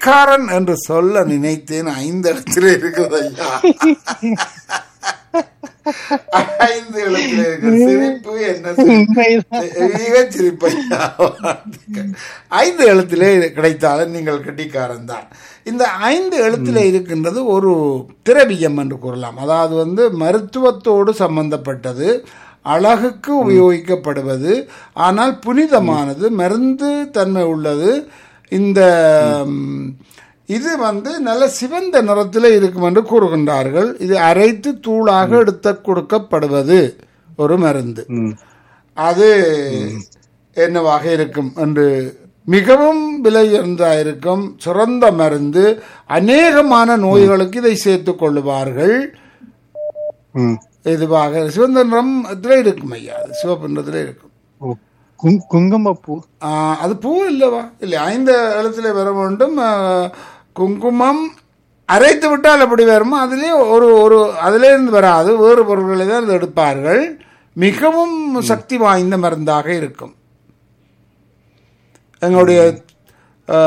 கெட்டிக்காரன் என்று சொல்ல நினைத்தேன் ஐந்து இடத்துல இருக்குது ஐயா ஐந்து இடத்துல இருக்கு சிரிப்பு என்ன சிரிப்பு உண்மைதான். மிக சிரிப்பு ஐயா ஐந்து எழுத்திலே கிடைத்தாலும் நீங்கள் கெட்டிக்காரன் தான் இந்த ஐந்து எழுத்திலே இருக்கின்றது ஒரு திரவியம் என்று கூறலாம் அதாவது வந்து மருத்துவத்தோடு சம்பந்தப்பட்டது அழகுக்கு உபயோகிக்கப்படுவது ஆனால் புனிதமானது மருந்து தன்மை உள்ளது இந்த ம், இது வந்து நல்ல சிவந்த நிறத்தில் இருக்கும் என்று கூறுகின்றார்கள் இது அரைத்து தூளாக எடுத்து கொடுக்கப்படுவது ஒரு மருந்து ம். அது என்னவாக இருக்கும் என்று மிகவும் விலை உயர்ந்தா இருக்கும் சிறந்த மருந்து அநேகமான நோய்களுக்கு இதை சேர்த்துக் கொள்ளுவார்கள் ம். இதுவாக சிவந்த நிறத்துல இருக்கும் ஐயா அது சிவப்பு நிறத்துல இருக்கும் ஓ, கும்- குங்குமப்பூ ஆ, அது பூ இல்லவா இல்லை ஐந்து எழுத்துல வர வேண்டும் ஆ, குங்குமம் அரைத்து விட்டால் எப்படி வருமோ அதிலே ஒரு ஒரு அதிலே இருந்து வராது வேறு பொருட்களை தான் அது எடுப்பார்கள் மிகவும் சக்தி வாய்ந்த மருந்தாக இருக்கும் எங்களுடைய ஆ,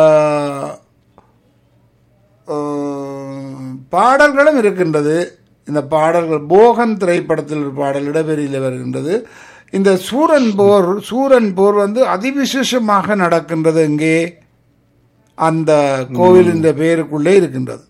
ஆ, பாடல்களும் இருக்கின்றது இந்த பாடல்கள் போகன் திரைப்படத்தில் ஒரு பாடல் இடவெளியில் வருகின்றது இந்த சூரன் போர் சூரன் போர் வந்து அதிவிசேஷமாக நடக்கின்றது எங்கே அந்த கோவிலின் பெயருக்குள்ளே இருக்கின்றது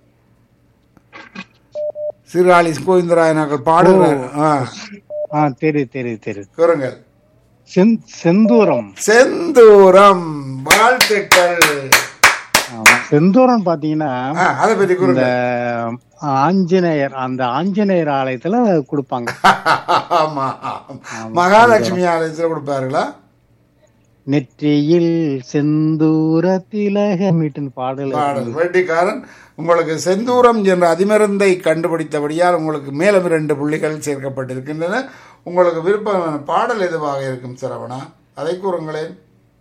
சீர்காழி கோவிந்தராயனாக்கள் பாடுகிறார் ஆ ஆ தெரியுது தெரியுது தெரியுது கூறுங்கள் செந்- செந்தூரம் செந்தூரம் வாழ்த்துக்கள் ஆமா. செந்தூரம் பாத்தீங்கன்னா ஆ, அதை பற்றி இந்த கூறுங்கள் ஆஞ்சநேயர் அந்த ஆஞ்சநேயர் ஆலயத்துல கொடுப்பாங்க ஆமா மகாலட்சுமி ஆலயத்தில் கொடுப்பார்களா நெற்றியில் செந்தூர திலகமிட்டுன்னு பாடல் பாடல் வேட்டிக்காரன் உங்களுக்கு செந்தூரம் என்ற அதிமருந்தை கண்டுபிடித்தபடியால் உங்களுக்கு மேலும் இரண்டு புள்ளிகள் சேர்க்கப்பட்டிருக்கின்றன உங்களுக்கு விருப்பமான பாடல் எதுவாக இருக்கும் சரவணா அதை கூறுங்களேன்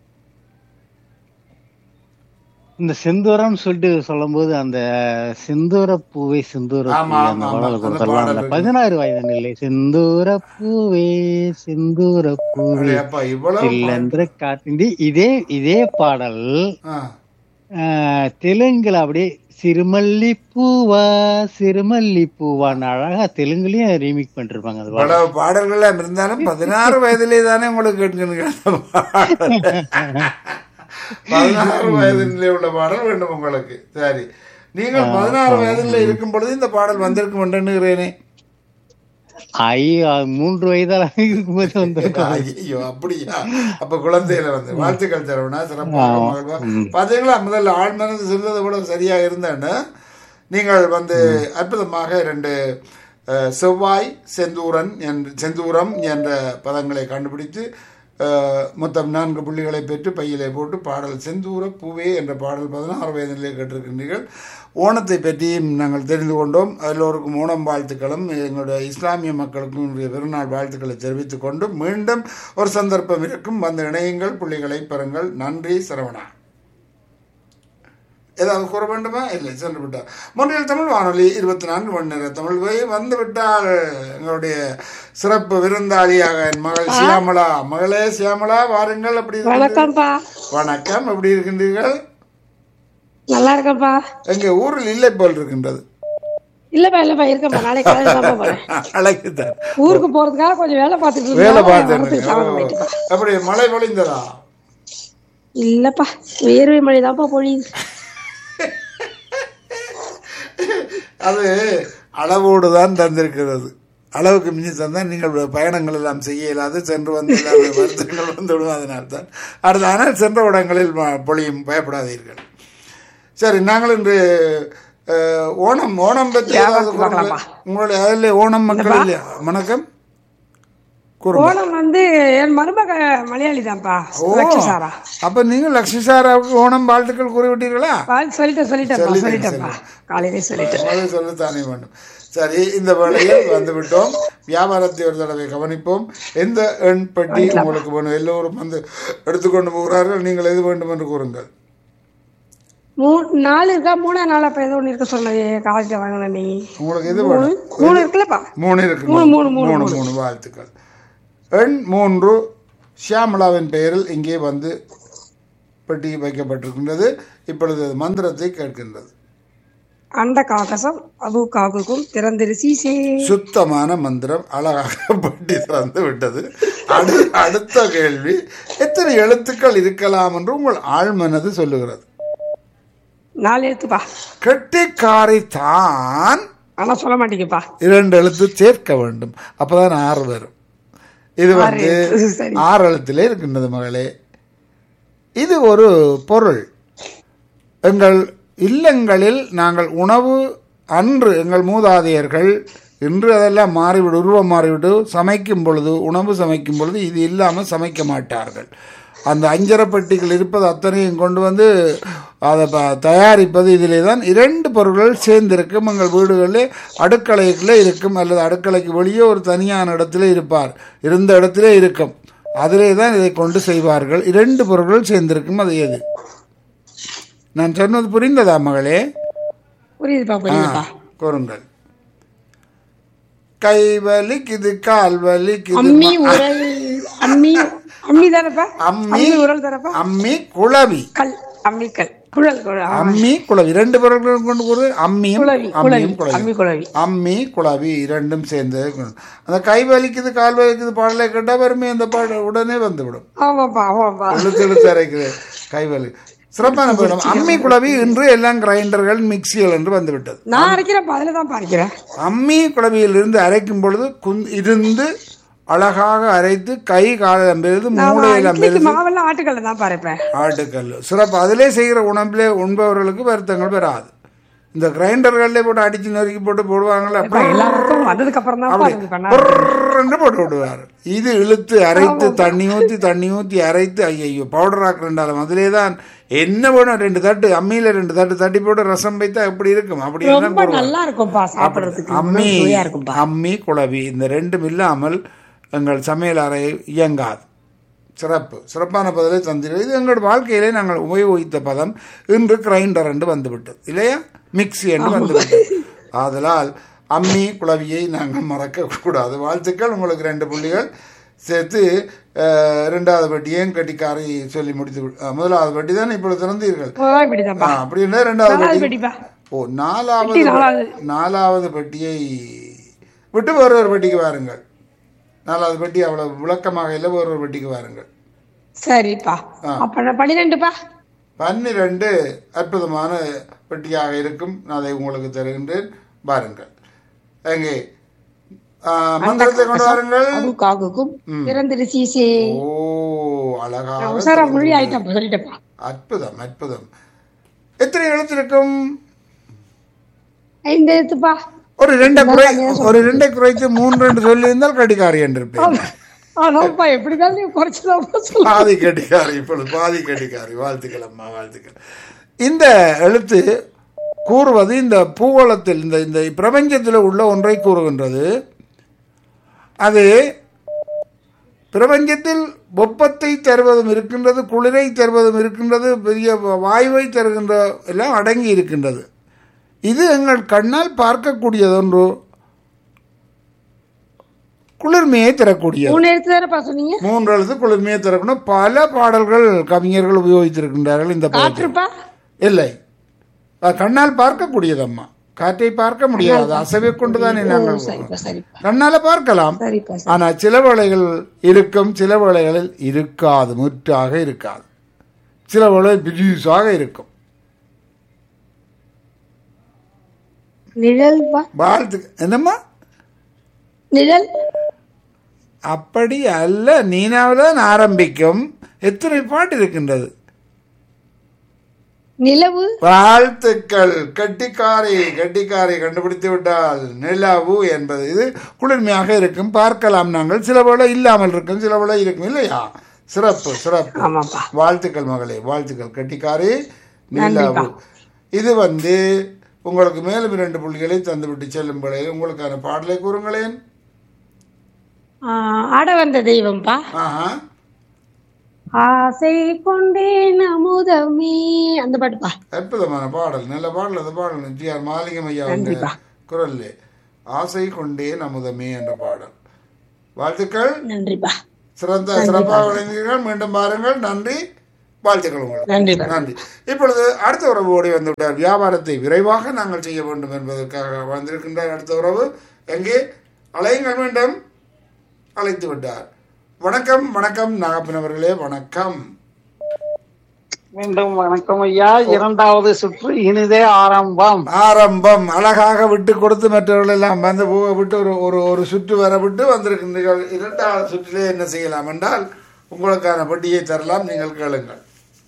இந்த செந்தூரம் சொல்லிட்டு சொல்லும்போது அந்த செந்தூர பூவே செந்தூர ஆமா, பூவே அந்த ஆமா, பாடல் அந்த கொடுத்துடலாம் பாடல் அந்த இருக்கு. பதினாறு வயது நிலை செந்தூர பூவே செந்தூர பூவே அப்பா இவ்வளவு இல்லென்ற காத்திந்தி இதே இதே பாடல் ஆ, ஆஹ், தெலுங்குல அப்படியே சிறுமல்லி பூவா சிறுமல்லி பூவான்னு அழகா தெலுங்குலயும் ரீமிக் பண்ணிருப்பாங்க அது பாடல். இவ்வளவு பாடல்கள் இருந்தாலும் பதினாறு வயதிலே தானே உங்களுக்கு கேட்கணும் அந்த பாடல். பதினாறு வயதிலே உள்ள பாடல் வேண்டும் உங்களுக்கு சரி நீங்கள் பதினாறு வயதில் இருக்கும் பொழுது இந்த பாடல் வந்திருக்கும் என்று எண்ணுகிறேனே ஐயோ மூன்று வயதால இருக்கும்போது வந்து ஐயோ அப்படியா அப்ப குழந்தையில வந்து வாழ்த்துக்கள் தரவனா சிறப்பாக மகிழ்வா பாத்தீங்களா முதல்ல ஆள் மனது சிறிது கூட சரியா இருந்தேன்னு நீங்கள் வந்து அற்புதமாக இரண்டு அஹ், செவ்வாய் செந்தூரன் என்ற செந்தூரம் என்ற பதங்களை கண்டுபிடித்து அஹ், மொத்தம் நான்கு புள்ளிகளை பெற்று பையிலே போட்டு பாடல் செந்தூர பூவே என்ற பாடல் பதினாறு வயதிலே கேட்டிருக்கின்றீர்கள் ஓணத்தை பற்றியும் நாங்கள் தெரிந்து கொண்டோம் எல்லோருக்கும் ஓணம் வாழ்த்துக்களும் எங்களுடைய இஸ்லாமிய மக்களுக்கும் இன்றைய பெருநாள் வாழ்த்துக்களை தெரிவித்துக் கொண்டு மீண்டும் ஒரு சந்தர்ப்பம் இருக்கும் வந்து இணையுங்கள் புள்ளிகளை பெறுங்கள் நன்றி சரவணா ஏதாவது கூற வேண்டுமா இல்லை சென்று விட்டார் மொழியில் தமிழ் வானொலி இருபத்தி நான்கு மணி நேர தமிழ் போய் வந்து விட்டால் எங்களுடைய சிறப்பு விருந்தாளியாக என் மகள் சியாமளா மகளே சியாமளா வாருங்கள் அப்படி வணக்கம்ப்பா வணக்கம் எப்படி இருக்கின்றீர்கள் நல்லா இருக்கேன்ப்பா எங்க ஊரில் இல்லை போல் இருக்கின்றது இல்லப்பா இல்லப்பா இருக்கேன்ப்பா நாளைக்கு காலையில தான் போறேன் அழகுதான் ஊருக்கு போறதுக்காக கொஞ்சம் வேலை பார்த்துட்டு வேலை இருந்தேன். பார்த்து வரதுக்கு தாமதம் ஆயிட்டுப்பா. அப்படி மழை பொழிந்ததா இல்லப்பா வேர்வை மழை தான்ப்பா பொழியுது அது அளவோடு தான் தந்திருக்கிறது அளவுக்கு மிஞ்சி தந்தால் நீங்கள் பயணங்கள் எல்லாம் செய்ய இயலாது சென்று வந்து எல்லாம் வருத்தங்கள் வந்துவிடும் அதனால்தான் அடுத்து ஆனால் சென்ற இடங்களில் ம- பொழியும் பயப்படாதீர்கள் சரி நாங்கள் இன்று அஹ், ஓணம் ஓணம் பற்றி ஏதாவது கூறுங்கள். உங்களுடைய அதில் ஓணம் மக்கள் இல்லையா வணக்கம் கூறுங்க ஓணம் வந்து என் மருமக மலையாளி தான்ப்பா ஓ லட்ச சாரா அப்ப நீங்கள் லட்சுமி சாராவுக்கு ஓணம் வாழ்த்துக்கள் கூறிவிட்டீர்களா சொல்லிட்டேன் சொல்லிட்டேன்ப்பா சொல்லிட்டேன், சொல்லிட்டேன்ப்பா காலையிலே சொல்லிட்டேன் முதல்ல சொல்லத்தானே வேண்டும் சரி இந்த வேளையில் வந்து விட்டோம் வியாபாரத்தை ஒரு தடவை கவனிப்போம் எந்த எண் பெட்டி உங்களுக்கு வேணும் எல்லோரும் வந்து எடுத்துக்கொண்டு போகிறார்கள் நீங்கள் எது வேண்டும் என்று கூறுங்கள் மூ நாலு இருக்கா மூணா நாளா இப்ப ஏதோ ஒண்ணு இருக்க சொன்னது காலேஜ்ல வாங்கின நீ உங்களுக்கு எது மூணு வேணும் மூணு இருக்குல்லப்பா மூணு இருக்கு மூணு, மூணு, மூணு, மூணு மூணு வாழ்த்துக்கள் எண் மூன்று ஷியாமலாவின் பெயரில் இங்கே வந்து பெட்டி வைக்கப்பட்டிருக்கின்றது இப்பொழுது அது மந்திரத்தை கேட்கின்றது அண்ட காகசம் அபு காகுக்கும் திறந்திரு சீசே சுத்தமான மந்திரம் அழகாக பட்டி திறந்து விட்டது அடு அடுத்த கேள்வி எத்தனை எழுத்துக்கள் இருக்கலாம் என்று உங்கள் ஆழ்மனது சொல்லுகிறது நாலு எழுத்துப்பா கெட்டிக்காரை தான் ஆனா சொல்ல மாட்டேங்கப்பா இரண்டு எழுத்து சேர்க்க வேண்டும் அப்பதான் ஆறு வரும் இது வந்து எழுத்து, சரி. ஆறு எழுத்திலே இருக்கின்றது மகளே இது ஒரு பொருள் எங்கள் இல்லங்களில் நாங்கள் உணவு அன்று எங்கள் மூதாதையர்கள் இன்று அதெல்லாம் மாறிவிடு உருவம் மாறிவிட்டு சமைக்கும் பொழுது உணவு சமைக்கும் பொழுது இது இல்லாமல் சமைக்க மாட்டார்கள் அந்த அஞ்சரப்பட்டிகள் இருப்பது அத்தனையும் கொண்டு வந்து அதை ப- தயாரிப்பது இதிலே தான் இரண்டு பொருட்கள் சேர்ந்திருக்கும் எங்கள் வீடுகளில் அடுக்கலைக்குள்ளே இருக்கும் அல்லது அடுக்கலைக்கு வெளியே ஒரு தனியான இடத்துல இருப்பார் இருந்த இடத்திலே இருக்கும் அதிலே தான் இதை கொண்டு செய்வார்கள் இரண்டு பொருட்கள் சேர்ந்திருக்கும் அது எது நான் சொன்னது புரிந்ததா மகளே புரியுதுப்பா புரியுதுப்பா கூறுங்கள் கை வலிக்குது கால் வலிக்குது அம்மி உரல் அம்மி அம்மி தானப்பா அம்மி அம்மி உரல் தானப்பா அம்மி குளவி கல் அம்மிக்கல் குழல் குழல் அம்மி குளவி இரண்டு பொருட்களும் கொண்டு கூறு அம்மியும் குழவி குழவி அம்மியும் குளவி அம்மி குழவி அம்மி குளவி இரண்டும் சேர்ந்து அந்த கை வலிக்குது கால் வலிக்குது பாடலை கேட்டால் வருமே அந்த பாட உடனே வந்துவிடும் ஆமாப்பா ஆமாப்பா இழுத்து இழுத்து அரைக்குது கை வலி சிறப்பான போயிடும் அம்மி குளவி இன்று எல்லாம் கிரைண்டர்கள் மிக்சிகள் என்று வந்துவிட்டது நான் அரைக்கிறேன்ப்பா அதுல தான் அரைக்கிறேன் அம்மி குழவியிலிருந்து அரைக்கும் பொழுது குந் இருந்து அழகாக அரைத்து கை காலம் பெறுது மூளையெல்லாம் இட்லிக்கு பெறுது மாவெல்லாம் ஆட்டுக்கல்ல தான் பறைப்பேன் ஆட்டுக்கல் சிறப்பு அதிலே செய்கிற உணவிலே உண்பவர்களுக்கு வருத்தங்கள் பெறாது இந்த கிரைண்டர்கள்ல போட்டு அடிச்சு நொறுக்கி போட்டு போடுவாங்கல்ல எல்லாருக்கும் வந்ததுக்கு அப்புறம் தான் அப்படி பாருங்க பண்ணா புர்ருன்னு போட்டு விடுவார் இது இழுத்து அரைத்து தண்ணி ஊற்றி தண்ணி ஊற்றி அரைத்து ஐயோ பவுடர் ஆக்குறாலும் அதிலே தான் என்ன வேணும் ரெண்டு தட்டு அம்மியில ரெண்டு தட்டு தட்டி போட்டு ரசம் வைத்தா எப்படி இருக்கும் அப்படி எல்லாம் ரொம்ப போடுவாங்க. நல்லா இருக்கும்ப்பா சாப்பிடுறதுக்கு அம்மி சுவையா இருக்கும்பா அம்மி குழவி இந்த ரெண்டும் இல்லாமல் எங்கள் சமையல் அறை இயங்காது சிறப்பு சிறப்பான பதிலை தந்தீர்கள் இது எங்கள் வாழ்க்கையிலே நாங்கள் உபயோகித்த பதம் இன்று கிரைண்டர் என்று வந்துவிட்டது இல்லையா மிக்ஸி என்று வந்துவிட்டது ஆதலால் அம்மி குழவியை நாங்கள் மறக்க கூடாது வாழ்த்துக்கள் உங்களுக்கு ரெண்டு புள்ளிகள் சேர்த்து அஹ், இரண்டாவது வட்டியையும் கட்டிக்காரை சொல்லி முடித்து விடு- அஹ், முதலாவது வட்டி தான் இப்பொழுது திறந்தீர்கள் இப்படிதான்ப்பா ஆ, அப்படி இல்லை ரெண்டாவது நாலாவது வட்டி பெட்டிப்பா ஓ நாலாவது பெட்டி நாலாவது. நாலாவது பெட்டியை விட்டு வேறு ஒரு பெட்டிக்கு வாருங்கள் நாலாவது பெட்டி அவ்வளவு விளக்கமாக இல்லை வேறு ஒரு பெட்டிக்கு வாருங்கள் சரிப்பா அப்ப நான் பன்னிரெண்டுப்பா பன்னிரண்டு அற்புதமான பெட்டியாக இருக்கும் நான் அதை உங்களுக்கு தருகின்றேன் பாருங்கள் எங்கே ஆ, மந்திரத்தை கொண்டு வாருங்கள் அது காகுக்கும் திறந்திரு சீசே ஓ அழகாக உசாரா மொழி ஆயிட்டப்பா சொல்லிட்டப்பா அற்புதம் அற்புதம் எத்தனை எழுத்து இருக்கும் ஐந்து எழுத்துப்பா ஒரு ரெண்டை குறை ஒரு ரெண்டை குறைத்து மூன்று ரெண்டு சொல்லி இருந்தால் கடிகாரி என்று இருப்பேன் ஆனாப்பா எப்படிதான் நீ குறைச்சதான் சொல்ல பாதி கடிகாரி இப்பொழுது பாதி கடிகாரி வாழ்த்துக்கள் அம்மா வாழ்த்துக்கள் இந்த எழுத்து கூறுவது இந்த பூகோளத்தில் இந்த இந்த பிரபஞ்சத்தில் உள்ள ஒன்றை கூறுகின்றது அது பிரபஞ்சத்தில் வெப்பத்தை தருவதும் இருக்கின்றது குளிரை தருவதும் இருக்கின்றது பெரிய வாயுவை தருகின்ற எல்லாம் அடங்கி இருக்கின்றது இது எங்கள் கண்ணால் பார்க்கக்கூடியதொன்று குளிர்மையை தரக்கூடியது மூணு எழுத்து தானப்பா சொன்னீங்க மூன்று எழுத்து குளிர்மையை திறக்கணும் பல பாடல்கள் கவிஞர்கள் உபயோகித்திருக்கின்றார்கள் இந்த பதத்தை காற்றுப்பா இல்லை அது கண்ணால் பார்க்கக்கூடியது அம்மா காற்றை பார்க்க முடியாது அசைவை கொண்டுதானே நாங்கள் சரிப்பா சரிப்பா கண்ணால பார்க்கலாம் சரிப்பா சரி. ஆனா சில வேளைகள் இருக்கும் சில வேளைகளில் இருக்காது முற்றாக இருக்காது சில வேளை பிரியூஸாக இருக்கும் நிழல்ப்பா வாழ்த்து என்னம்மா நிழல் அப்படி அல்ல நீனாவில்தான் ஆரம்பிக்கும் எத்தனை பாட்டு இருக்கின்றது நிலவு வாழ்த்துக்கள் கட்டிக்காரை கட்டிக்காரை கண்டுபிடித்து விட்டால் நிலவு என்பது இது குளிர்மையாக இருக்கும் பார்க்கலாம் நாங்கள் சில வேளை இல்லாமல் இருக்கும் சில வேளை இருக்கும் இல்லையா சிறப்பு சிறப்பு ஆமாப்பா வாழ்த்துக்கள் மகளே வாழ்த்துக்கள் கட்டிக்காரி நிலவு இது வந்து உங்களுக்கு மேலும் இரண்டு புள்ளிகளை தந்துவிட்டு செல்லும் வேளையில் உங்களுக்கான பாடலை கூறுங்களேன் ஆஹ் ஆட வந்த தெய்வம்ப்பா ஆஹா ஆசை கொண்டேன் அமுதமே அந்த பாட்டுப்பா அற்புதமான பாடல் நல்ல பாடல் அந்த பாடல் ஜி ஆர் மாலிகம் ஐயா நன்றிப்பா. குரல்லே ஆசை கொண்டே அமுதமே என்ற பாடல் வாழ்த்துக்கள் நன்றிப்பா சிறந்த சிறப்பாக விளைந்தீர்கள் மீண்டும் பாருங்கள் நன்றி வாழ்த்துக்கள் உங்களுக்கு நன்றி நன்றி இப்பொழுது அடுத்த உறவு ஓடி வந்து விட்டார் வியாபாரத்தை விரைவாக நாங்கள் செய்ய வேண்டும் என்பதற்காக வந்திருக்கின்றார் அடுத்த உறவு எங்கே அலையுங்கள் மீண்டும் அழைத்து விட்டார் வணக்கம் வணக்கம் நாகப்பன் அவர்களே வணக்கம் மீண்டும் வணக்கம் ஐயா இரண்டாவது சுற்று இனிதே ஆரம்பம் ஆரம்பம் அழகாக விட்டு கொடுத்து மற்றவர்கள் எல்லாம் வந்து போக விட்டு ஒரு ஒரு ஒரு சுற்று வர விட்டு வந்திருக்கின்றீர்கள் இரண்டாவது சுற்றிலே என்ன செய்யலாம் என்றால் உங்களுக்கான வட்டியை தரலாம் நீங்கள் கேளுங்கள்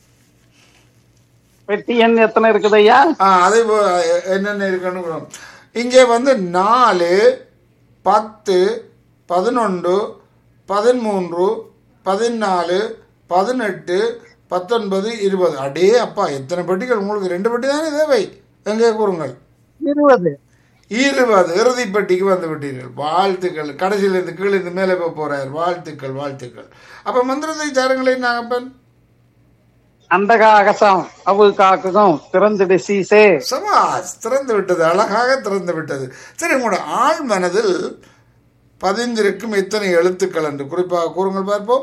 பெட்டி எண் எத்தனை இருக்குது ஐயா ஆ அதே போ- என்னென்ன இருக்குன்னு இங்கே வந்து நாலு பத்து பதினொன்று பதிமூன்று பதினாலு பதினெட்டு பத்தொன்பது இருபது அடே அப்பா எத்தனை பெட்டிகள் உங்களுக்கு ரெண்டு பெட்டி தானே தேவை எங்கே கூறுங்கள் இருபது இருபது இறுதி பெட்டிக்கு வந்து விட்டீர்கள் வாழ்த்துக்கள் கடைசியிலிருந்து கீழிருந்து மேலே போக போறார் வாழ்த்துக்கள் வாழ்த்துக்கள் அப்ப மந்திரத்தை சாருங்களேன் நாகப்பன் அண்டக அகசம் அவு காக்குதும் திறந்துடு சீசே சமாஸ் திறந்து விட்டது அழகாக திறந்து விட்டது சரி உங்களோட ஆழ் மனதில் பதிந்திருக்கும் எத்தனை எழுத்துக்கள் என்று குறிப்பாக கூறுங்கள் பார்ப்போம்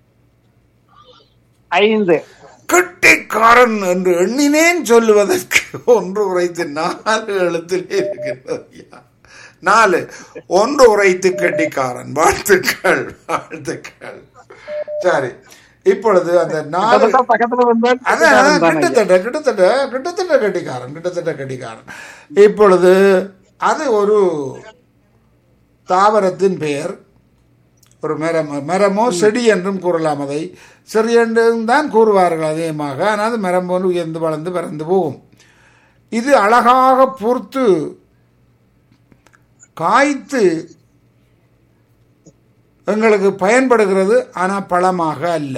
ஐந்து கெட்டிக்காரன் என்று எண்ணினேன் சொல்லுவதற்கு ஒன்று உரைத்து நாலு எழுத்திலே இருக்கின்றது ஐயா. நாலு ஒன்று உரைத்து கெட்டிக்காரன் வாழ்த்துக்கள் வாழ்த்துக்கள் சரி இப்பொழுது அந்த நாலு கிட்டத்தட்ட பக்கத்துல வந்து அதான் கிட்டத்தட்ட கிட்டத்தட்ட கிட்டத்தட்ட கட்டிக்காரன் கிட்டத்தட்ட கட்டிக்காரன் இப்பொழுது அது ஒரு தாவரத்தின் பெயர் ஒரு மரம் மரமோ செடி என்றும் கூறலாம் அதை செடி என்றும் தான் கூறுவார்கள் அதிகமாக ஆனால் அது மரம் போன்று உயர்ந்து வளர்ந்து பறந்து போகும் இது அழகாக பூர்த்து காய்த்து எங்களுக்கு பயன்படுகிறது ஆனால் பழமாக அல்ல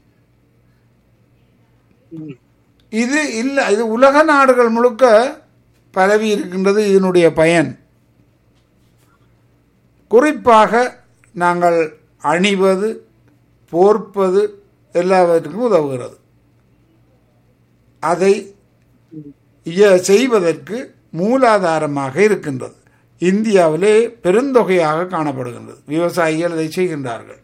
இது இல்லை இது உலக நாடுகள் முழுக்க பரவி இருக்கின்றது இதனுடைய பயன் குறிப்பாக நாங்கள் அணிவது போர்ப்பது எல்லாவற்றுக்கும் உதவுகிறது அதை இய- செய்வதற்கு மூலாதாரமாக இருக்கின்றது இந்தியாவிலே பெருந்தொகையாக காணப்படுகின்றது விவசாயிகள் இதை செய்கின்றார்கள்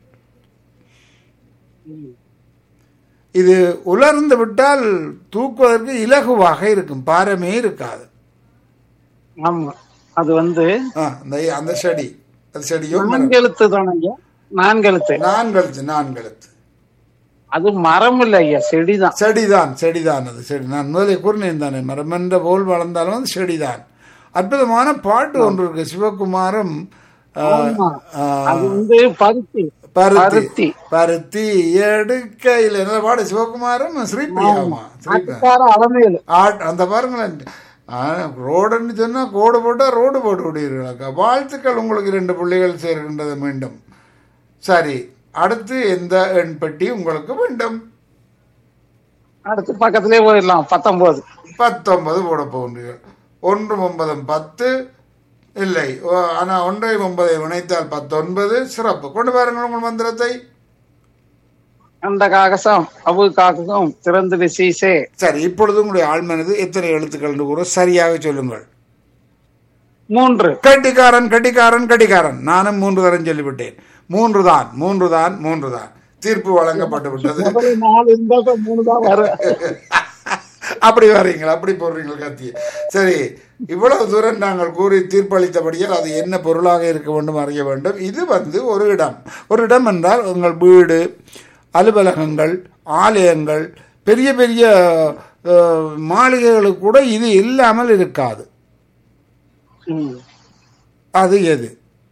இது உலர்ந்து விட்டால் தூக்குவதற்கு இலகுவாக இருக்கும் பாரமே இருக்காது ஆமா அது வந்து ஆ, அந்த அந்த செடி அந்த செடியும் மரம். நான்கெழுத்து தானே ஐயா நான்கெழுத்து நான்கழுத்து நான்கழுத்து அது மரம் இல்ல ஐயா செடிதான் செடிதான் செடிதான் அது செடி நான் முதலே கூறினேன் தானே மரம் என்ற போல் வளர்ந்தாலும் அது செடிதான் அற்புதமான பாட்டு ஒன்று இருக்கு சிவகுமாரும் ஆ, ஆமா. ஆ, அது வந்து பருத்தி பருத்தி பருத்தி. பருத்தி எடுக்கையில் என்ன பாடு சிவகுமாரும் ஸ்ரீபிரியாமா ஸ்ரீபிரியா அதுக்கார அலமையில் ஆட் அந்த பாருங்களேன் ஆ, ரோடுன்னு சொன்னா கோடு போட்டா ரோடு போட்டு விடுவீர்களாக்கா வாழ்த்துக்கள் உங்களுக்கு ரெண்டு பிள்ளைகள் சேர்க்கின்றது மீண்டும் சரி அடுத்து எந்த எண் பெட்டி உங்களுக்கு வேண்டும் அடுத்து பக்கத்திலே போயிடலாம் பத்தொன்பது பத்தொன்பது போட போகின்றீர்கள் ஒன்று ஒன்பதும் பத்து இல்லை ஓ, ஆனா ஒன்றை ஒன்பதை இணைத்தால் பத்தொன்பது சிறப்பு கொண்டு பாருங்கள் உங்கள் மந்திரத்தை அந்த காகசம் அவு காக்குதும் திறந்துடு சீசே சரி இப்பொழுது உங்களுடைய ஆழ்மனது எத்தனை எழுத்துக்கள் என்று கூட சரியாக சொல்லுங்கள் மூன்று கட்டிக்காரன் கட்டிக்காரன் கட்டிக்காரன் நானும் மூன்று தரம் சொல்லிவிட்டேன் மூன்று தான் மூன்று தான் மூன்று தான் தீர்ப்பு வழங்கப்பட்டு விட்டது முதல்ல நாலு இருந்தா தான் மூணு தான் வரும் அப்படி வர்றீங்களா அப்படி போடுறீங்களா கத்தி சரி இவ்வளவு தூரம் நாங்கள் கூறி தீர்ப்பளித்தபடியால் அது என்ன பொருளாக இருக்க வேண்டும் அறிய வேண்டும் இது வந்து ஒரு இடம் ஒரு இடம் என்றால் உங்கள் வீடு அலுவலகங்கள் ஆலயங்கள் பெரிய பெரிய அஹ், மாளிகைகளுக்கு கூட இது இல்லாமல் இருக்காது ம். அது எது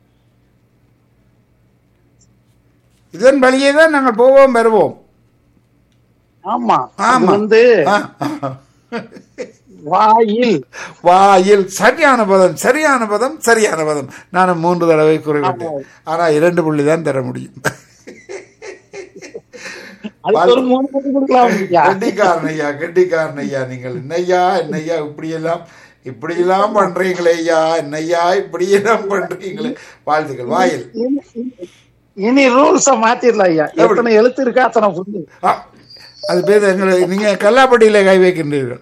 இதன் வழியே தான் நாங்கள் போவோம் வருவோம் ஆமா அது ஆமா வந்து ஆ. வாயில் வாயில் சரியான பதம் சரியான பதம் சரியான பதம் நான் மூன்று தடவை குறிவிட்டேன் ஆனா இரண்டு புள்ளி தான் தர முடியும் அதுக்கு ஒரு மூணு புள்ளி கொடுக்கலாம் ஐயா. கெட்டிக்காரன் ஐயா கெட்டிக்காரன் ஐயா நீங்கள் என்னையா என்னையா இப்படியெல்லாம் இப்படியெல்லாம் பண்றீங்களே ஐயா என்னையா இப்படியெல்லாம் பண்றீங்களே வாழ்த்துக்கள் வாயில் இனி- இனி- இனி ரூல்ஸ மாத்திரலாம் ஐயா எத்தனை எழுத்து இருக்கா அத்தனை புள்ளி ஆ, அது பேர் எங்களை நீங்க கல்லாப்பட்டியில கை வைக்கின்றீர்கள்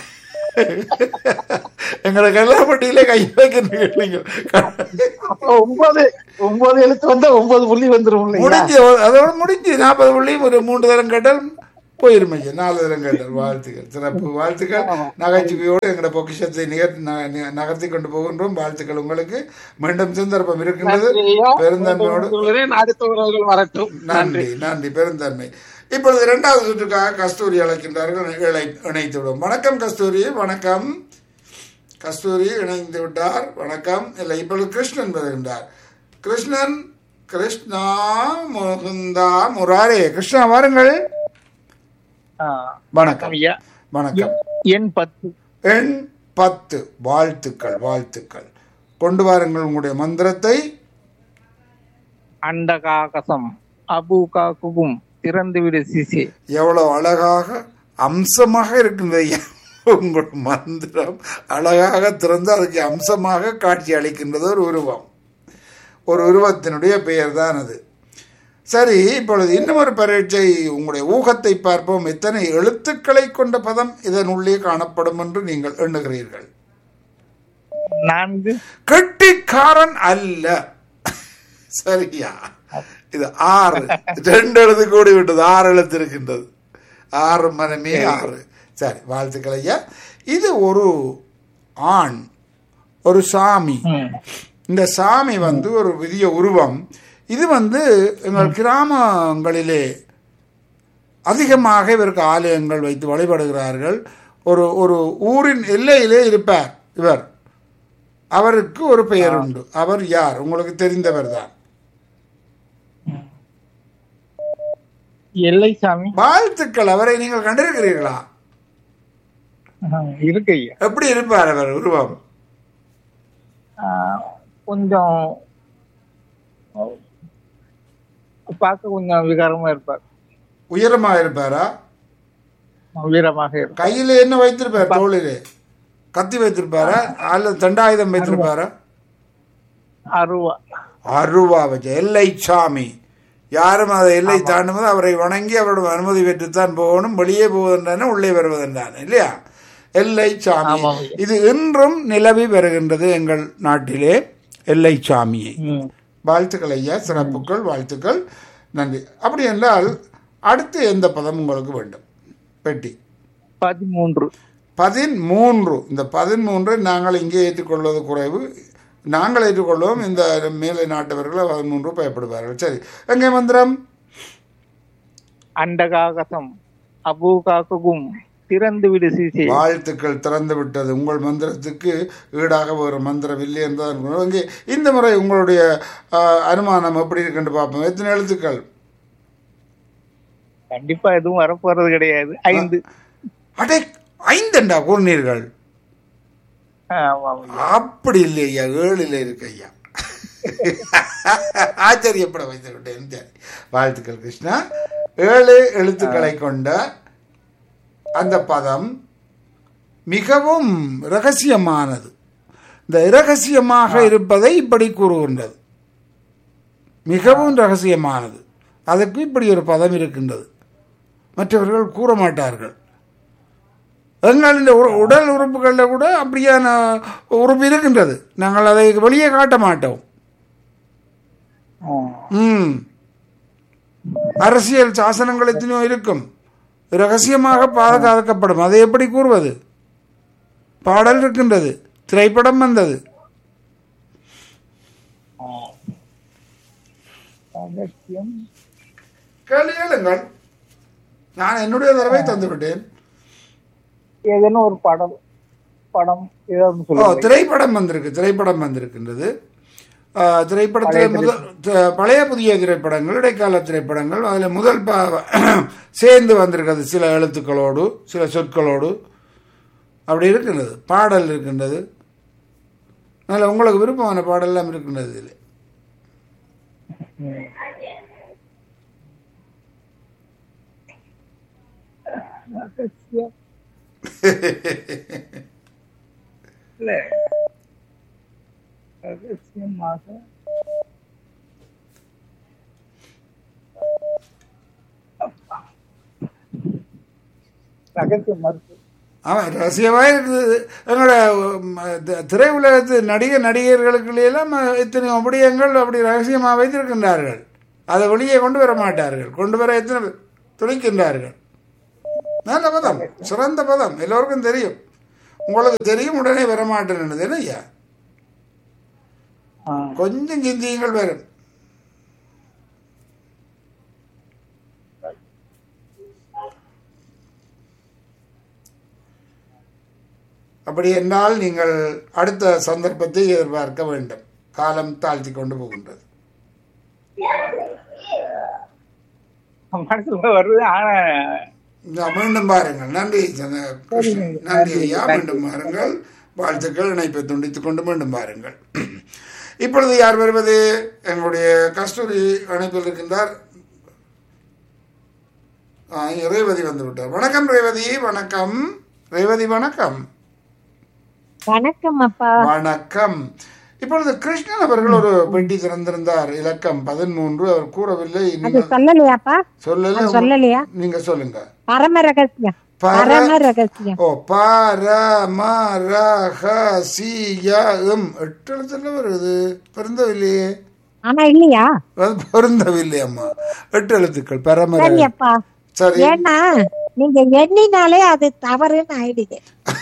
எங்களை கல்லாப்பட்டியில கை வைக்கின்றீர்கள் நீங்கள் அப்ப ஒன்பது ஒன்பது எழுத்து வந்தா ஒன்பது புள்ளி வந்துரும் இல்லையா முடிஞ்சு அதோட முடிஞ்சு நாற்பது புள்ளியும் ஒரு மூன்று தரம் கேட்டால் போயிரும் ஐயா நாலு தரம் கேட்டார் வாழ்த்துக்கள் சிறப்பு வாழ்த்துக்கள் நகைச்சுவையோடு எங்களோட பொக்கிஷத்தை நிகர் ந- ந- நகர்த்தி கொண்டு போகின்றோம் வாழ்த்துக்கள் உங்களுக்கு மீண்டும் சந்தர்ப்பம் இருக்கின்றது பெருந்தன்மையோடு சொல்கிறேன் அடுத்த உறவுகள் வரட்டும் நன்றி நன்றி பெருந்தன்மை இப்பொழுது இரண்டாவது சுற்றுக்காக கஸ்தூரி அழைக்கின்றார்கள் இழை இணைத்து விடும் வணக்கம் கஸ்தூரி வணக்கம் கஸ்தூரி இணைந்து விட்டார் வணக்கம் இல்லை இப்பொழுது கிருஷ்ணன் வருகின்றார் கிருஷ்ணன் கிருஷ்ணா முகுந்தா முராரே கிருஷ்ணா வாருங்கள் ஆ, வணக்கம் ஐயா வணக்கம் எண் பத்து எண் பத்து வாழ்த்துக்கள் வாழ்த்துக்கள் கொண்டு வாருங்கள் உங்களுடைய மந்திரத்தை அண்டகாகசம் அபூகா குகும் திறந்து விடு சிசி எவ்வளவு அழகாக அம்சமாக இருக்கின்றது ஐயா. உங்கள் மந்திரம் அழகாக திறந்து அதுக்கு அம்சமாக காட்சி அளிக்கின்றது ஒரு உருவம் ஒரு உருவத்தினுடைய பெயர் தான் அது சரி இப்பொழுது இன்னும் ஒரு பரீட்சை உங்களுடைய ஊகத்தை பார்ப்போம் எத்தனை எழுத்துக்களை கொண்ட பதம் இதன் உள்ளே காணப்படும் என்று நீங்கள் எண்ணுகிறீர்கள் நான்கு கெட்டிக்காரன் அல்ல சரியா இது ஆறு ரெண்டு எழுத்து கூடி விட்டது ஆறு எழுத்து இருக்கின்றது ஆறு மனமே ஆறு சரி வாழ்த்துக்கள் ஐயா இது ஒரு ஆண் ஒரு சாமி ம். இந்த சாமி வந்து ஒரு பெரிய உருவம் இது வந்து எங்கள் கிராமங்களிலே அதிகமாக இவருக்கு ஆலயங்கள் வைத்து வழிபடுகிறார்கள் ஒரு ஒரு ஊரின் எல்லையிலே இருப்பார் இவர் அவருக்கு ஒரு பெயர் உண்டு அவர் யார் உங்களுக்கு தெரிந்தவர் தான் எல்லை சாமி வாழ்த்துக்கள் அவரை நீங்கள் கண்டிருக்கிறீர்களா ஆ, இருக்கு ஐயா எப்படி இருப்பார் அவர் உருவம் ஆ, கொஞ்சம் பார்க்க கொஞ்சம் விகாரமா இருப்பார் உயரமாக இருப்பாரா வீரமாக இருப்பார் கையில என்ன வைத்திருப்பார் தோளிலே கத்தி வைத்திருப்பாரா அல்லது தண்டாயுதம் வைத்திருப்பாரா அருவா அருவா வச்ச எல்லை சாமி யாரும் அதை எல்லை தாண்டும்போது அவரை வணங்கி அவரோட அனுமதி பெற்றுத்தான் போகணும் வெளியே போவதென்றான உள்ளே வருவதென்றான இல்லையா எல்லை சாமி ஆமாம். இது இன்றும் நிலவி வருகின்றது எங்கள் நாட்டிலே எல்லை சாமியை ம். வாழ்த்துக்கள் ஐயா சிறப்புகள் வாழ்த்துக்கள் நன்றி அப்படி என்றால் அடுத்து எந்த பதம் உங்களுக்கு வேண்டும் பெட்டி பதிமூன்று பதிமூன்று இந்த பதிமூன்றை நாங்கள் இங்கே ஏற்றுக்கொள்வது குறைவு நாங்கள் ஏற்றுக்கொள்வோம் இந்த மேலை நாட்டவர்கள் பதிமூன்று பயப்படுவார்கள் சரி எங்கே மந்திரம் அண்டகாகசம் அபூகா குகும் திறந்து விடு சிசி வாழ்த்துக்கள் திறந்து விட்டது உங்கள் மந்திரத்துக்கு ஈடாக ஒரு மந்திரம் இல்லை என்றால் இங்கே இந்த முறை உங்களுடைய ஆ, அனுமானம் எப்படி இருக்குன்னு பார்ப்போம் எத்தனை எழுத்துக்கள் கண்டிப்பா எதுவும் வரப்போறது கிடையாது ஐந்து அடே ஐந்தண்டா கூறினீர்கள் ஆமாம் ஐயா. அப்படி இல்லை ஐயா ஏழில் இருக்கு ஐயா ஆச்சரியப்பட வைத்து விட்டேன் சரி வாழ்த்துக்கள் கிருஷ்ணா ஏழு எழுத்துக்களை கொண்ட அந்த பதம் மிகவும் ரகசியமானது இந்த இரகசியமாக இருப்பதை இப்படி கூறுகின்றது மிகவும் ரகசியமானது அதற்கு இப்படி ஒரு பதம் இருக்கின்றது மற்றவர்கள் கூற மாட்டார்கள் எங்களின் உ- உடல் உறுப்புகளில் கூட அப்படியான உறுப்பு இருக்கின்றது நாங்கள் அதை வெளியே காட்ட மாட்டோம் ஆ. ம் அரசியல் சாசனங்கள் எத்தனையோ இருக்கும் ரகசியமாக பாதுகாக்கப்படும் அதை எப்படி கூறுவது பாடல் இருக்கின்றது திரைப்படம் வந்தது ரகசியம் கேள்வி கேளுங்கள் நான் என்னுடைய தடவை தந்து விட்டேன் ஏதேனும் ஒரு படம் படம் ஏதாவது ஓ சொல்லுங்க திரைப்படம் வந்திருக்கு திரைப்படம் வந்திருக்கின்றது ஆ, திரைப்படத்தில் முதல் த- பழைய புதிய திரைப்படங்கள் இடைக்கால திரைப்படங்கள் அதில் முதல் பா- சேர்ந்து வந்திருக்கிறது சில எழுத்துக்களோடு சில சொற்களோடு அப்படி இருக்கின்றது பாடல் இருக்கின்றது அதில் உங்களுக்கு விருப்பமான பாடல்லாம் இருக்கின்றது இதில் ரகசியம் இல்ல ரகசியமாக ரகசிய மருத்துவம் ஆமாம் ரகசியமாக இருக்குது எங்களோட உம், தி- திரையுலகத்து நடிகர் நடிகர்களுக்குள்ளெல்லாம் எத்தனை விடயங்கள் அப்படி ரகசியமாக வைத்திருக்கின்றார்கள் அதை வெளியே கொண்டு வர மாட்டார்கள் கொண்டு வர எத்தனை பேர் துடிக்கின்றார்கள் நல்ல பதம் சிறந்த பதம் எல்லோருக்கும் தெரியும் உங்களுக்கு தெரியும் உடனே வரமாட்டேன்னு என்ன ஐயா ஆ. கொஞ்சம் சிந்தியுங்கள் வரும் அப்படி என்றால் நீங்கள் அடுத்த சந்தர்ப்பத்தை எதிர்பார்க்க வேண்டும் காலம் தாழ்த்தி கொண்டு போகின்றது மனசுல வருது ஆனா இந்த மீண்டும் பாருங்கள் நன்றி சந்த- கிருஷ்ணன். நன்றி ஐயா மீண்டும் பாருங்கள் வாழ்த்துக்கள் இணைப்பை துண்டித்துக் கொண்டு மீண்டும் பாருங்கள் இப்பொழுது யார் வருவது எங்களுடைய கஸ்தூரி இணைப்பில் இருக்கின்றார் ஆ, இங்க ரேவதி வந்து விட்டார் வணக்கம் ரேவதி வணக்கம் ரேவதி வணக்கம் வணக்கம் அப்பா வணக்கம் இப்பொழுது கிருஷ்ணன் அவர்கள் ஒரு பெட்டி திறந்திருந்தார் இலக்கம் பதிமூன்று அவர் கூறவில்லை அது நீங்கள் சொல்லலையாப்பா சொல்லல அது சொல்லலையா நீங்க சொல்லுங்க பரம ரகசியம் பர- பரம ரகசியம் ஓ பாரமரஹசியம் எட்டு எழுத்துல வருது பொருந்தவில்லையே ஆனா இல்லையா அது பொருந்தவில்லை அம்மா எட்டு எழுத்துக்கள் பரமர சரி அப்பா சரி ஏன்னா நீங்க எண்ணினாலே அது தவறுன்னு ஆயிடுது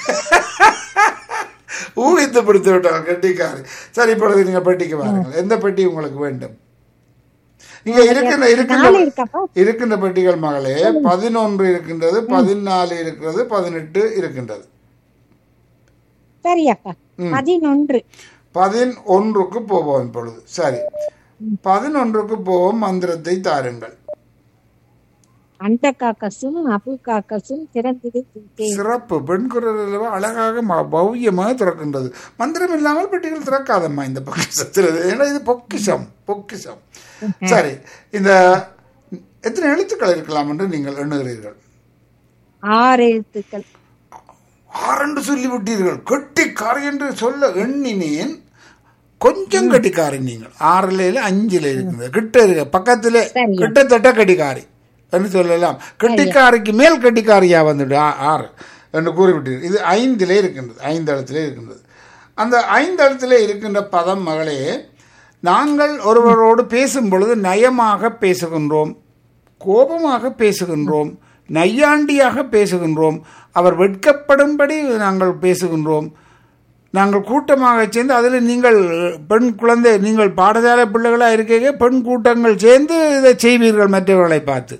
ஊகித்து பிடித்து விட்டார் கெட்டிக்காரு சரி இப்பொழுது நீங்க பெட்டிக்கு வாருங்கள் எந்த பெட்டி உங்களுக்கு வேண்டும் இங்க இருக்கின்ற இருக்கின்ற நாலு இருக்கப்பா இருக்கின்ற பெட்டிகள் மகளே பதினொன்று இருக்கின்றது பதினாலு இருக்கிறது பதினெட்டு இருக்கின்றது சரி அப்பா பதினொன்று பதினொன்றுக்கு போவோம் இப்பொழுது சரி பதினொன்றுக்கு போவோம் மந்திரத்தை தாருங்கள் அந்த காக்கசும் அபு காக்கசும் திறந்தது தீட்டே. சிறப்பு பெண் குரல் அல்லவா அழகாக ம- பவ்யமாக திறக்கின்றது மந்திரம் இல்லாமல் பெட்டிகள் திறக்காதம்மா இந்த பொக்கிஷத்தில் ஏன்னா இது பொக்கிஷம் பொக்கிஷம் சரி இந்த எத்தனை எழுத்துக்கள் இருக்கலாம் என்று நீங்கள் எண்ணுகிறீர்கள் ஆறு எழுத்துக்கள் ஆறென்று சொல்லிவிட்டீர்கள் கெட்டிக்காரி என்று சொல்ல எண்ணினேன் கொஞ்சம் கெட்டிக்காரி நீங்கள் ஆறுல அஞ்சுல இருக்குது கிட்ட இருக்க பக்கத்திலே சரி. கிட்டத்தட்ட கெட்டிக்காரி என்று சொல்லலாம் கெட்டிக்காரிக்கு மேல் கெட்டிக்காரியா வந்துட்டு ஆ- ஆறு என்று கூறிவிட்டீர்கள் இது ஐந்திலே இருக்கின்றது ஐந்து இடத்திலே இருக்கின்றது அந்த ஐந்து இடத்திலே இருக்கின்ற பதம் மகளே நாங்கள் ஒருவரோடு பேசும் பொழுது நயமாக பேசுகின்றோம் கோபமாக பேசுகின்றோம் நையாண்டியாக பேசுகின்றோம் அவர் வெட்கப்படும்படி நாங்கள் பேசுகின்றோம் நாங்கள் கூட்டமாக சேர்ந்து அதில் நீங்கள் பெண் குழந்தை நீங்கள் பாடசாலை பிள்ளைகளாக இருக்க பெண் கூட்டங்கள் சேர்ந்து இதை செய்வீர்கள் மற்றவர்களை பார்த்து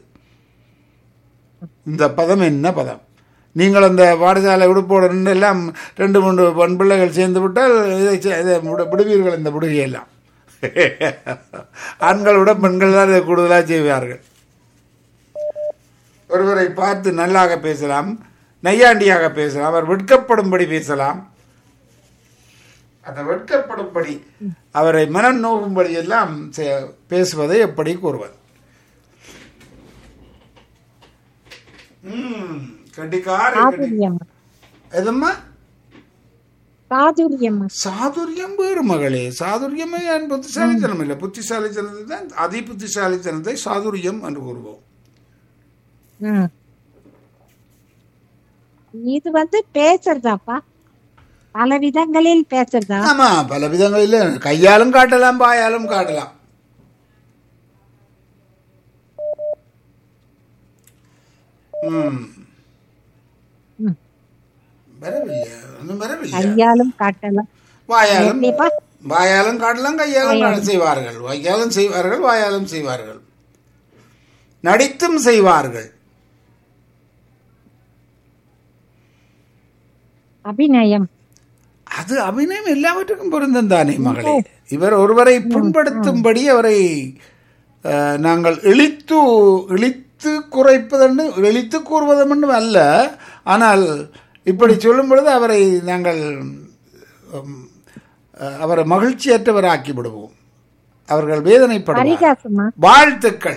இந்த பதம் என்ன பதம் நீங்கள் அந்த பாடசாலை உடுப்போடு நின்று எல்லாம் ரெண்டு மூன்று பெண் பிள்ளைகள் சேர்ந்து விட்டால் இதை செ- இதை விடு- விடுவீர்கள் இந்த விடுகையெல்லாம் ஆண்களை விட பெண்கள் தான் இதை கூடுதலாக செய்வார்கள் ஒருவரை பார்த்து நல்லாக பேசலாம் நையாண்டியாக பேசலாம் அவர் வெட்கப்படும்படி பேசலாம் அந்த வெட்கப்படும்படி அவரை மனம் நோகும்படி எல்லாம் செ- பேசுவதை எப்படி கூறுவது ம், கட்டிக்காரி கட்டி- சாதுரியம் எதம்மா சாதுரியம் சாதுரியம் வேறு மகளே சாதுரியமே என் புத்திசாலித்தனம் இல்லை புத்திசாலித்தனத்தை தான் அதி புத்திசாலித்தனத்தை சாதுரியம் என்று கூறுவோம் ம். இது வந்து பேசுறதாப்பா பல விதங்களில் பேசுறதா ஆமா பல விதங்களில் கையாலும் காட்டலாம் பாயாலும் காட்டலாம் ம். ம். வரவில்லையா ஒன்றும் வரவில்லையா கையாலும் காட்டலாம் வாயாலும் எப்படிப்பா வாயாலும் காட்டலாம் கையாலும் காட்ட செய்வார்கள் வாயாலும் செய்வார்கள் வாயாலும் செய்வார்கள் நடித்தும் செய்வார்கள் அபிநயம் அது அபிநயம் எல்லாவற்றுக்கும் பொருந்தும் தானே மகளே இவர் ஒருவரை புண்படுத்தும்படி அவரை அஹ், நாங்கள் இழித்து இழித்து குறைப்பதென்று இழித்து கூறுவதென்றும் அல்ல ஆனால் இப்படி சொல்லும் பொழுது அவரை நாங்கள் உம், அஹ், அவரை மகிழ்ச்சியற்றவராக்கி விடுவோம் அவர்கள் வேதனைப்படுவார் பரிகாசமா வாழ்த்துக்கள்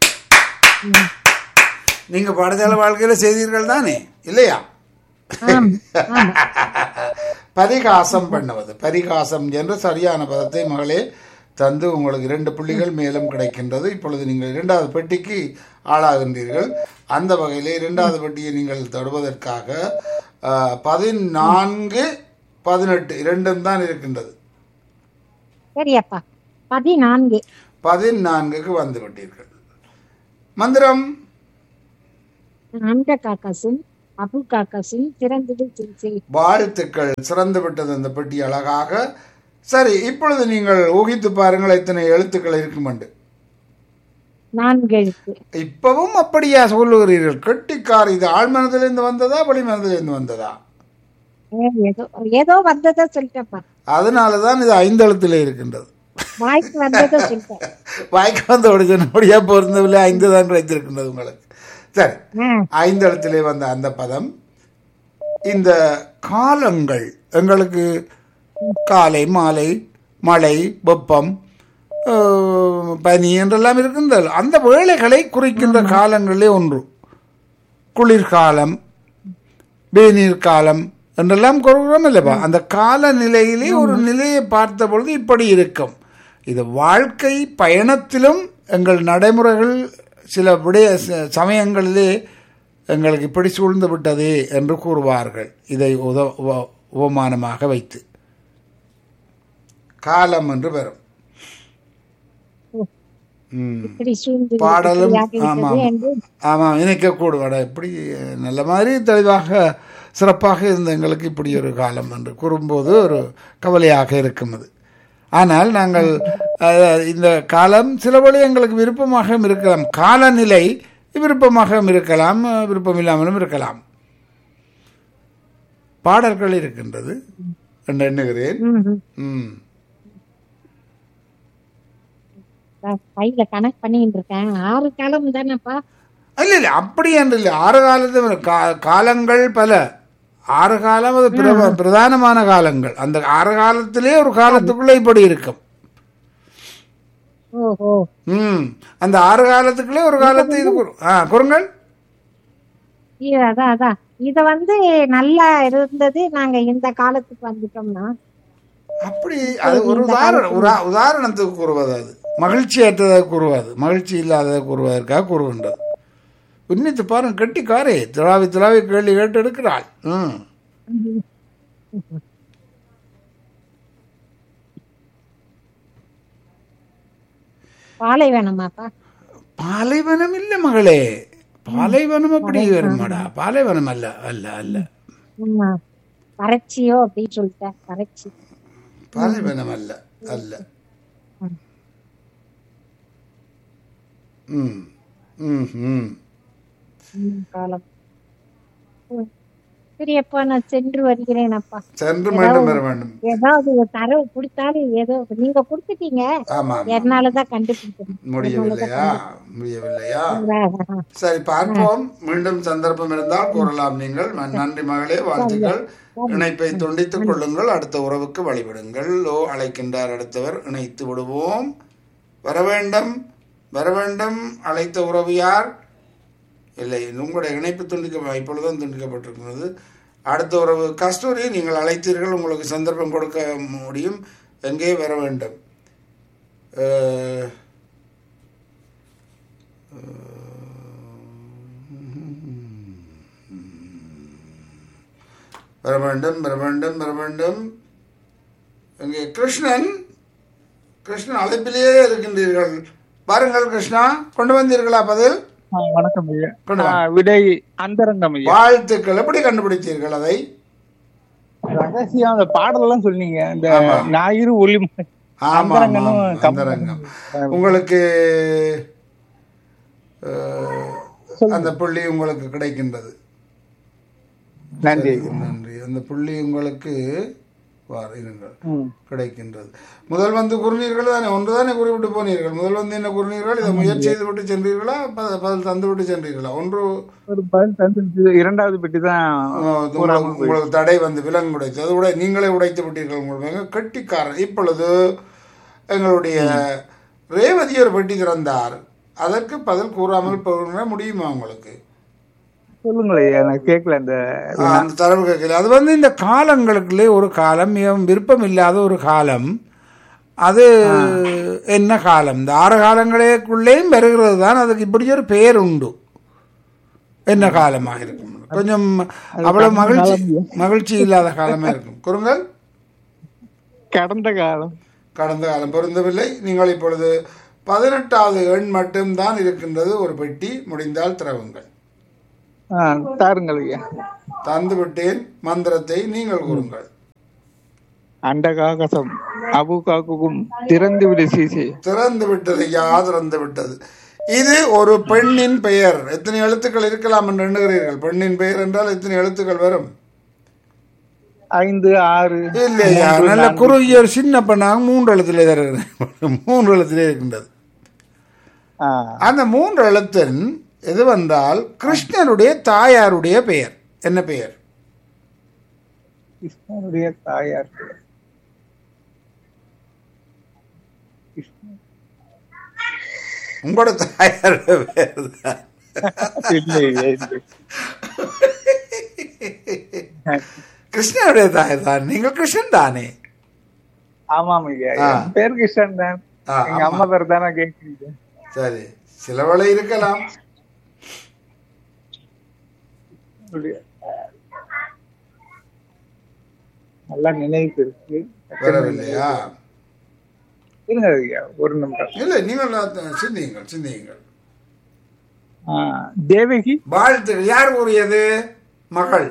நீங்க பாடசாலை வாழ்க்கையில செய்தீர்கள் தானே இல்லையா ஆம் ஆமா பரிகாசம் பண்ணுவது பரிகாசம் என்ற சரியான பதத்தை மகளே தந்து உங்களுக்கு இரண்டு புள்ளிகள் மேலும் கிடைக்கின்றது இப்பொழுது நீங்கள் இரண்டாவது பெட்டிக்கு ஆளாகின்றீர்கள் அந்த வகையில் இரண்டாவது பெட்டியை நீங்கள் தொடுவதற்காக ஆஹ், பதினான்கு பதினெட்டு இரண்டும் தான் இருக்கின்றது சரியப்பா பதினான்கு பதினான்குக்கு வந்து விட்டீர்கள் மந்திரம் அந்த காக்காசும் அபு காக்காசும் திறந்தது சிரிச்சை வாழ்த்துக்கள் சிறந்து விட்டது அந்த பெட்டி அழகாக சரி இப்பொழுது நீங்கள் ஊகித்து பாருங்கள் எத்தனை எழுத்துக்கள் இருக்குமெண்டு நான்கு எழுத்து இப்பவும் அப்படியா சொல்லுகிறீர்கள் கெட்டிக்கார் இது ஆழ்மனதிலிருந்து வந்ததா வெளிமனதிலிருந்து வந்ததா ஏ, ஏதோ ஏதோ வந்ததை சொல்லிட்டேன்ப்பா அதனால தான் இது ஐந்தெழுத்திலே இருக்கின்றது வாய்க்கு வந்ததை சொல்லிட்டேன் வாய்க்கு வந்த உடனடியா பொருந்தவில்லை ஐந்து தான் கிடைத்திருக்கின்றது உங்களுக்கு சரி ஆ, ஐந்தெழுத்திலே வந்த அந்த பதம் இந்த காலங்கள் எங்களுக்கு காலை மாலை மழை வெப்பம் அஹ், பனி என்றெல்லாம் இருக்கின்றது அந்த வேளைகளை குறிக்கின்ற காலங்களிலே ஒன்று குளிர்காலம் வேநீர் காலம் என்றெல்லாம் கூறுகிறோம் இல்லைப்பா அந்த காலநிலையிலே ஒரு நிலையை பார்த்த பொழுது இப்படி இருக்கும் இது வாழ்க்கை பயணத்திலும் எங்கள் நடைமுறைகள் சில விடய ச- சமயங்களிலே எங்களுக்கு இப்படி சூழ்ந்து விட்டதே என்று கூறுவார்கள் இதை உத உவ- உபமானமாக வைத்து காலம் என்று வரும் ம் இப்படி சூழ்ந்து பாடலும் இப்படியாக ஆமாம் விட்டது என்று ஆமாம் இணைக்கக்கூடும் அட இப்படி நல்ல மாதிரி தெளிவாக சிறப்பாக இருந்த எங்களுக்கு இப்படி ஒரு காலம் என்று கூறும்போது ஒரு கவலையாக இருக்கும் அது ஆனால் நாங்கள் அஹ், இந்த காலம் சில வழி எங்களுக்கு விருப்பமாகவும் இருக்கலாம் காலநிலை விருப்பமாகவும் இருக்கலாம் அஹ், விருப்பம் இல்லாமலும் இருக்கலாம் பாடல்கள் இருக்கின்றது என்று எண்ணுகிறேன் ம், ம். ம் நான் கையில கணக்கு பண்ணிட்டு இருக்கேன் ஆறு காலம் தானேப்பா இல்ல இல்ல அப்படி என்று இல்லை ஆறு காலத்து கா- காலங்கள் பல ஆறு காலம் அது பிரப- பிரதானமான காலங்கள் அந்த ஆறு காலத்திலே ஒரு காலத்துக்குள்ள இப்படி இருக்கும் ஓஹோ ம் அந்த ஆறு காலத்துக்குள்ளே ஒரு காலத்து இது கூறு- ஆ குறுங்கள் இது அதான் அதான் இத வந்து நல்லா இருந்தது நாங்க இந்த காலத்துக்கு வந்துட்டோம்னா அப்படி அது ஒரு உதாரணம் ஒரு உதாரணத்துக்கு கூறுவது அது மகிழ்ச்சியற்றதை கூறுவது மகிழ்ச்சி இல்லாததை கூறுவதற்காக கூறுகின்றது உன்னித்து பாருங்க கெட்டிக்காரே திராவி திராவி கேள்வி கேட்டு எடுக்கிறாள் ம் பாலை வேணுமாப்பா பாலைவனம் இல்லை மகளே பாலைவனம் அப்படி வருமாடா பாலைவனம் அல்ல அல்ல அல்ல ஆமா வறட்சியோ அப்படின்னு சொல்லிட்டேன் வறட்சி பாலைவனம் அல்ல அல்ல ம் ம் ம் ம், காலம் ம். சரி அப்பா நான் சென்று வருகிறேன் அப்பா சென்று மீண்டும் வர வேண்டும் ஏதாவது ஒரு தரவு கொடுத்தாலும் ஏதோ நீங்க கொடுத்துட்டீங்க ஆமா என்னாலதான் கண்டுபிடிக்கணும் முடியவில்லையா முடியவில்லையா அதான். சரி பார்ப்போம் மீண்டும் சந்தர்ப்பம் இருந்தால் கூறலாம் நீங்கள் ம- நன்றி மகளே வாழ்த்துக்கள் இணைப்பை துண்டித்துக் கொள்ளுங்கள் அடுத்த உறவுக்கு வழிபடுங்கள் ஓ அழைக்கின்றார் அடுத்தவர் இணைத்து விடுவோம் வர வேண்டும் வர வேண்டும் அழைத்த உறவு யார் இல்லை உங்களுடைய இணைப்பு துண்டிக்க இப்பொழுதுதான் துண்டிக்கப்பட்டிருக்கிறது அடுத்த உறவு கஸ்தூரி நீங்கள் அழைத்தீர்கள் உங்களுக்கு சந்தர்ப்பம் கொடுக்க முடியும் எங்கே வர வேண்டும் அஹ், வர வேண்டும் வர வேண்டும் வர வேண்டும் இங்கே கிருஷ்ணன் கிருஷ்ணன் அழைப்பிலேயே இருக்கின்றீர்கள் பாருங்கள் கிருஷ்ணா கொண்டு வந்தீர்களா பதில் ஆ, வணக்கம் ஐயா கொண்டு ஆ, வா. விடை அந்தரங்கம் ஐயா வாழ்த்துக்கள் எப்படி கண்டுபிடித்தீர்கள் அதை ரகசியம் அந்த பாடல் எல்லாம் சொன்னீங்க இந்த ஆமா. ஞாயிறு ஒளி ஆமா, ஆமா, அந்தரங்கனும் ஆமா, கம்பனும். அந்தரங்கம். உங்களுக்கு அஹ், அந்த புள்ளி உங்களுக்கு கிடைக்கின்றது நன்றி நன்றி அந்த புள்ளி உங்களுக்கு வாருங்கள் ம். கிடைக்கின்றது முதல் வந்து கூறினீர்கள் தானே ஒன்று தானே குறிவிட்டு போனீர்கள் முதல் வந்து என்ன கூறினீர்கள் இதை முயற்சி செய்து விட்டு சென்றீர்களா ப- பதில் தந்து விட்டு சென்றீர்களா ஒன்று ஒரு பதில் தந்துருச்சு இரண்டாவது பெட்டி தான் அஹ், உங்களுக்கு உங்களுக்கு தடை வந்து விலங்கு உடைத்து அது உடை நீங்களே உடைத்து விட்டீர்கள் உங்களுக்கு கெட்டிக்காரன் இப்பொழுது எங்களுடைய ரேவதி ஒரு பெட்டி திறந்தார் அதற்கு பதில் கூறாமல் போக முடியுமா உங்களுக்கு சொல்லுங்களேன் ஐயா எனக்கு கேட்கல அந்த ஆஹ், அந்த தரவு கேட்கல அது வந்து இந்த காலங்களுக்குள்ளே ஒரு காலம் மிகவும் விருப்பம் இல்லாத ஒரு காலம் அது என்ன காலம் இந்த ஆறு காலங்களுக்குள்ளேயும் வருகிறது தான் அதுக்கு இப்படி ஒரு பெயர் உண்டு என்ன காலமாக இருக்கும் கொஞ்சம் அவ்வளவு மகிழ்ச்சி மகிழ்ச்சி இல்லாத காலமா இருக்கும் குறுங்கள் கடந்த காலம் கடந்த காலம் பொருந்தவில்லை நீங்கள் இப்பொழுது பதினெட்டாவது எண் மட்டும்தான் இருக்கின்றது ஒரு பெட்டி முடிந்தால் திறவுங்கள் ஆ, தாருங்கள் ஐயா தந்து விட்டேன் மந்திரத்தை நீங்கள் கூறுங்கள் அண்டகாகசம் அபு காக்குக்கும் திறந்து விடு சீசி திறந்து விட்டது ஐயா திறந்து விட்டது இது ஒரு பெண்ணின் பெயர் எத்தனை எழுத்துக்கள் இருக்கலாம் என்று எண்ணுகிறீர்கள் பெண்ணின் பெயர் என்றால் எத்தனை எழுத்துக்கள் வரும் ஐந்து ஆறு இல்லையா நல்ல குறுகிய ஒரு சின்ன பெண்ணாக மூன்று எழுத்திலே தான் இருக்கிறது. மூன்று எழுத்திலே இருக்கின்றது ஆ, அந்த மூன்று எழுத்தின் எது வந்தால் கிருஷ்ணருடைய தாயாருடைய பெயர் என்ன பெயர் கிருஷ்ணனுடைய தாயார் பெயர். உங்களோட தாயாருடைய பெயர் தான் இல்லை ஐயா, இல்லை. கிருஷ்ணருடைய தாயார் தான் நீங்கள் கிருஷ்ணன் தானே ஆமாம் ஐயா ஆ. என் பேர் கிருஷ்ணன் தான் ஆ, எங்க ஆமா. அம்மா பேர் தானே கேக்குறீங்க சரி சிலவளை இருக்கலாம் என்னுடைய நல்லா நினைவு இருக்கு வரவில்லையா இருங்க ஐயா ஒரு நிமிடம் இல்லை நீங்கள் நான் சிந்தியுங்கள் சிந்தியுங்கள் ஆ, தேவகி வாழ்த்துக்கள் யார் கூறியது மகள்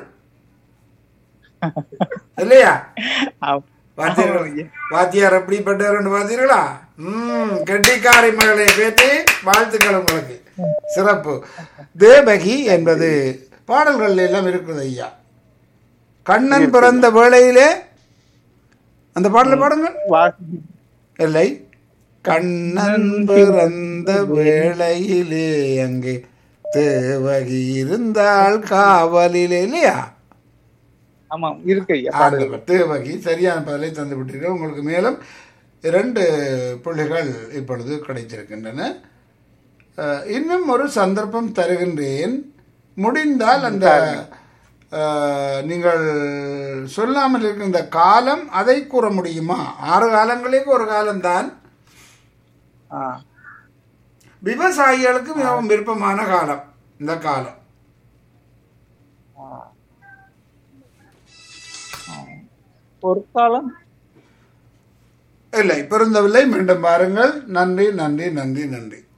இல்லையா ஆ- வாத்தியார் ஆமாம் ஐயா. வாத்தியார் எப்படிப்பட்டவர் பார்த்தீர்களா ம் கெட்டிக்காரி மகளை பேத்தி வாழ்த்துக்கள் உங்களுக்கு சிறப்பு தேவகி என்பது பாடல்கள் எல்லாம் இருக்குது ஐயா கண்ணன் பிறந்த வேளையிலே அந்த பாடலை பாடுங்கள் வாசி இல்லை கண்ணன் பிறந்த வேளையிலே அங்கே தேவகி இருந்தால் காவலிலே இல்லையா ஆமாம் இருக்கு ஐயா பாடுங்க ஆண்டவர் தேவகி சரியான பதிலை தந்து விட்டீர்கள் உங்களுக்கு மேலும் இரண்டு புள்ளிகள் இப்பொழுது கிடைத்திருக்கின்றன அஹ், இன்னும் ஒரு சந்தர்ப்பம் தருகின்றேன் முடிந்தால் அந்த அஹ், நீங்கள் சொல்லாமல் இருக்கின்ற காலம் அதை கூற முடியுமா ஆறு காலங்களுக்கு ஒரு காலம்தான் ஆ விவசாயிகளுக்கு மிகவும் விருப்பமான காலம் இந்த காலம் பொற்காலம் இல்லை பிறந்தவில்லை மீண்டும் பாருங்கள் நன்றி நன்றி நன்றி நன்றி